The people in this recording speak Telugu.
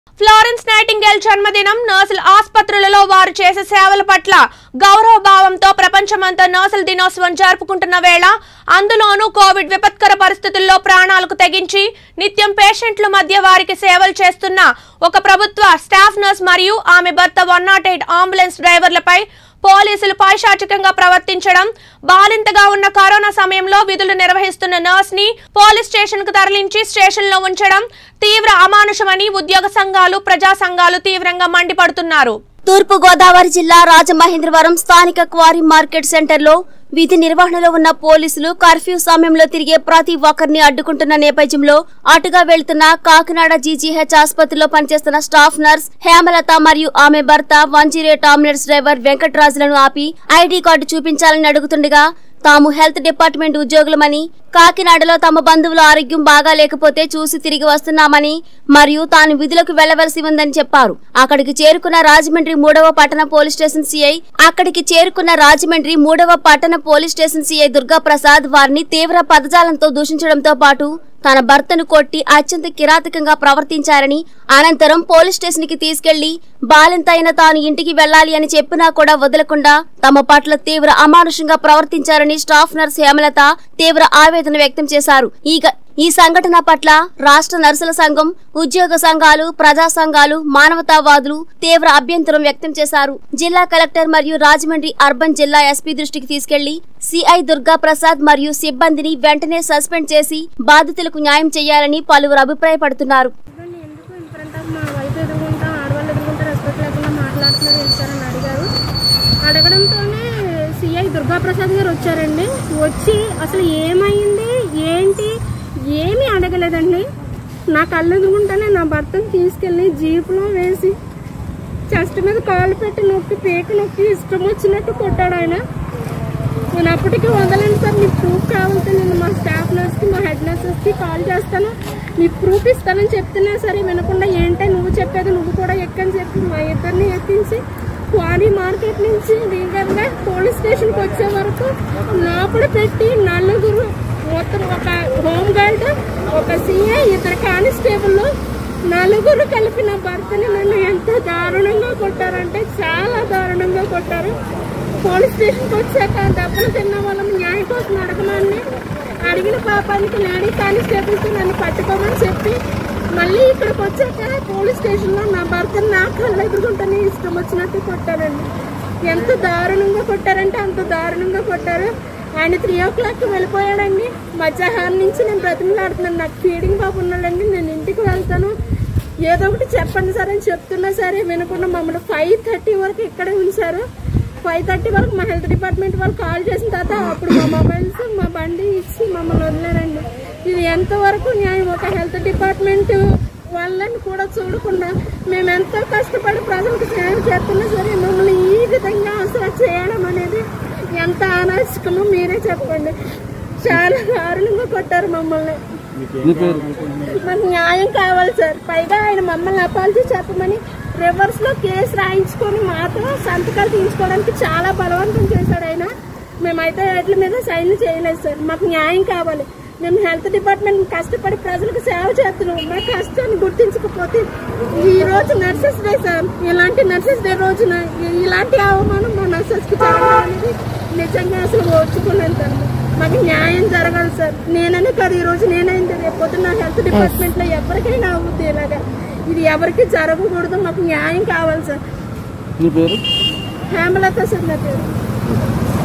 ఫ్లోరెన్స్ నైటింగేల్ జన్మదినం నర్సుల ఆసుపత్రులలో వారు చేసే సేవల పట్ల గౌరవ భావంతో ప్రపంచమంతా నర్సుల దినోత్సవం జరుపుకుంటున్న వేళ అందులోనూ కోవిడ్ విపత్కర పరిస్థితుల్లో ప్రాణాలకు తెగించి నిత్యం పేషెంట్ల మధ్య వారికి సేవలు చేస్తున్న ఒక ప్రభుత్వ స్టాఫ్ నర్స్ మరియు ఆమె భర్త వన్ నాట్ ఎయిట్ అంబులెన్స్ డ్రైవర్లపై పోలీసులు పైశాచికంగా ప్రవర్తించడం బాలింతగా ఉన్న కరోనా సమయంలో విధులు నిర్వహిస్తున్న నర్స్ ని పోలీస్ స్టేషన్ కు తరలించి స్టేషన్ లో ఉంచడం తీవ్ర అమానుషమని ఉద్యోగ సంఘాలు ప్రజా సంఘాలు తీవ్రంగా మండిపడుతున్నారు తూర్పు గోదావరి జిల్లా రాజమహేంద్రవరం స్థానిక క్వారీ మార్కెట్ సెంటర్లో విధి నిర్వహణలో ఉన్న పోలీసులు కర్ఫ్యూ సమయంలో తిరిగే ప్రతి ఒక్కరిని అడ్డుకుంటున్న నేపథ్యంలో అటుగా వెళ్తున్న కాకినాడ జీజీహెచ్ ఆసుపత్రిలో పనిచేస్తున్న స్టాఫ్ నర్స్ హేమలత మరియు ఆమె భర్త వన్ జీరో అంబులెన్స్ డ్రైవర్ వెంకట్రాజులను ఆపి ఐడి కార్డు చూపించాలని అడుగుతుండగా తాము హెల్త్ డిపార్ట్మెంట్ ఉద్యోగులమని కాకినాడలో తమ బంధువుల ఆరోగ్యం బాగా లేకపోతే చూసి తిరిగి వస్తున్నామని మరియు తాను విధులకు వెళ్లవలసి ఉందని చెప్పారు అక్కడికి చేరుకున్న రాజమండ్రి మూడవ పట్టణ పోలీస్ స్టేషన్ సిఐ అక్కడికి చేరుకున్న రాజమండ్రి మూడవ పట్టణ police station CI Durga Prasad వారిని తీవ్ర పదజాలంతో దూషించడంతో పాటు తన భర్తను కొట్టి అత్యంత కిరాతకంగా ప్రవర్తించారని అనంతరం పోలీస్ స్టేషన్ కి తీసుకెళ్లి బాలింత అయిన తాను ఇంటికి వెళ్లాలి అని చెప్పినా కూడా వదలకుండా తమ పట్ల తీవ్ర అమానుషంగా ప్రవర్తించారని స్టాఫ్ నర్స్ హేమలత తీవ్ర ఆవేదన వ్యక్తం చేశారు ఈ గ- ఈ సంఘటన పట్ల రాష్ట్ర నర్సుల సంఘం ఉద్యోగ సంఘాలు ప్రజా సంఘాలు మానవతావాదులు తీవ్ర అభ్యంతరం వ్యక్తం చేశారు జిల్లా కలెక్టర్ మరియు రాజమండ్రి అర్బన్ జిల్లా ఎస్పీ దృష్టికి తీసుకెళ్లి సిఐ దుర్గా ప్రసాద్ మరియు సిబ్బందిని వెంటనే సస్పెండ్ చేసి బాధితులకు న్యాయం చేయాలని పలువురు అభిప్రాయపడుతున్నారు ఇదిగోండి, ఎందుకు ఇన్ ఫ్రంట్ ఆఫ్ మా వైఫ్ ఎదుర్కొంటా ఆడవాళ్ళు ఎదుర్కొంటా రెస్పెక్ట్ లేకుండా మాట్లాడుతున్నారు ఏంటి సార్ అని అడిగారు అడగడంతోనే సిఐ దుర్గాప్రసాద్ గారు వచ్చారండి వచ్చి అసలు ఏమైంది ఏంటి ఏమీ అడగలేదండి నా కళ్ళు ఎదుర్కొంటానే నా భర్తను తీసుకెళ్ళి జీపులో వేసి చెస్ట్ మీద కాలు పెట్టి నొక్కి పేక నొక్కి ఇష్టం వచ్చినట్టు కొట్టాడు ఆయన నేను అప్పటికి వదలండి సార్ మీకు ప్రూఫ్ కావాలంటే నేను మా స్టాఫ్ నర్స్కి మా హెడ్ నర్సెస్కి కాల్ చేస్తాను మీకు ప్రూఫ్ ఇస్తానని చెప్తున్నా సరే వినకుండా ఏంటే నువ్వు చెప్పేది నువ్వు కూడా ఎక్కని చెప్పి మా ఇద్దరిని ఎక్కించి క్వారీ మార్కెట్ నుంచి రీగర్గా పోలీస్ స్టేషన్కి వచ్చే వరకు లోపల పెట్టి నలుగురు మొత్తం ఒక హోమ్ గార్డ్ ఒక సీఏ ఇద్దరు కానిస్టేబుల్ నలుగురు కలిపి నా భర్తని నన్ను ఎంత దారుణంగా కొట్టారంటే చాలా దారుణంగా కొట్టారు పోలీస్ స్టేషన్కి వచ్చాక దెబ్బలు తిన్న వాళ్ళం న్యాయం కోసం అడగమని అడిగిన పాపానికి లేడీ కానిస్టేబుల్స్ నన్ను పట్టుకోమని చెప్పి మళ్ళీ ఇక్కడికి వచ్చాక పోలీస్ స్టేషన్లో నా భర్తను నా కళ్ళు ఎదుర్కొంటేనే ఇష్టం వచ్చినట్టు కొట్టారండి ఎంత దారుణంగా కొట్టారంటే అంత దారుణంగా కొట్టారు ఆయన త్రీ ఓ క్లాక్ వెళ్ళిపోయాడండి మధ్యాహ్నం నుంచి నేను బ్రతిమలాడుతున్నాను నాకు ఫీడింగ్ బాబు ఉన్నాడండి నేను ఇంటికి వెళ్తాను ఏదో ఒకటి చెప్పండి సార్ అని చెప్తున్నా సరే వినకుండా మమ్మల్ని ఫైవ్ థర్టీ వరకు ఇక్కడే ఉంచారు ఫైవ్ థర్టీ వరకు మా హెల్త్ డిపార్ట్మెంట్ వాళ్ళు కాల్ చేసిన తర్వాత అప్పుడు మా మొబైల్స్ మా బండి ఇచ్చి మమ్మల్ని వదిలేరండి ఇది ఎంతవరకు న్యాయం ఒక హెల్త్ డిపార్ట్మెంట్ వాళ్ళని కూడా చూడకుండా మేము ఎంతో కష్టపడి ప్రజలకు సేవ చేస్తున్నా సరే మమ్మల్ని ఈ విధంగా అసలు చేయడం అనేది ఎంత అనాశకమో మీరే చెప్పండి చాలా దారుణంగా కొట్టారు మమ్మల్ని మాకు న్యాయం కావాలి సార్ పైగా ఆయన మమ్మల్ని అపాలజీ చెప్పమని రివర్స్ లో కేసు రాయించుకొని మాతో సంతకాలు తీయించుకోవడానికి చాలా బలవంతం చేశాడు ఆయన మేమైతే వాటి మీద సైన్లు చేయలేదు సార్ మాకు న్యాయం కావాలి మేము హెల్త్ డిపార్ట్మెంట్ కష్టపడి ప్రజలకు సేవ చేస్తున్నాం మా కష్టాన్ని గుర్తించకపోతే ఈ రోజు నర్సెస్ డే సార్ ఇలాంటి నర్సెస్ డే రోజున ఇలాంటి అవమానం మా నర్సెస్ కి జరగడం అనేది నిజంగా అసలు ఓర్చుకునేంత మాకు న్యాయం జరగాలి సార్ నేననే కాదు ఈ రోజు నేనైంది రేపు పొద్దున్న హెల్త్ డిపార్ట్మెంట్ లో ఎవరికైనా అవుద్ది ఇలాగా ఇది ఎవరికి జరగకూడదు మాకు న్యాయం కావాలి సార్ నీ పేరు హేమలత సార్ నా పేరు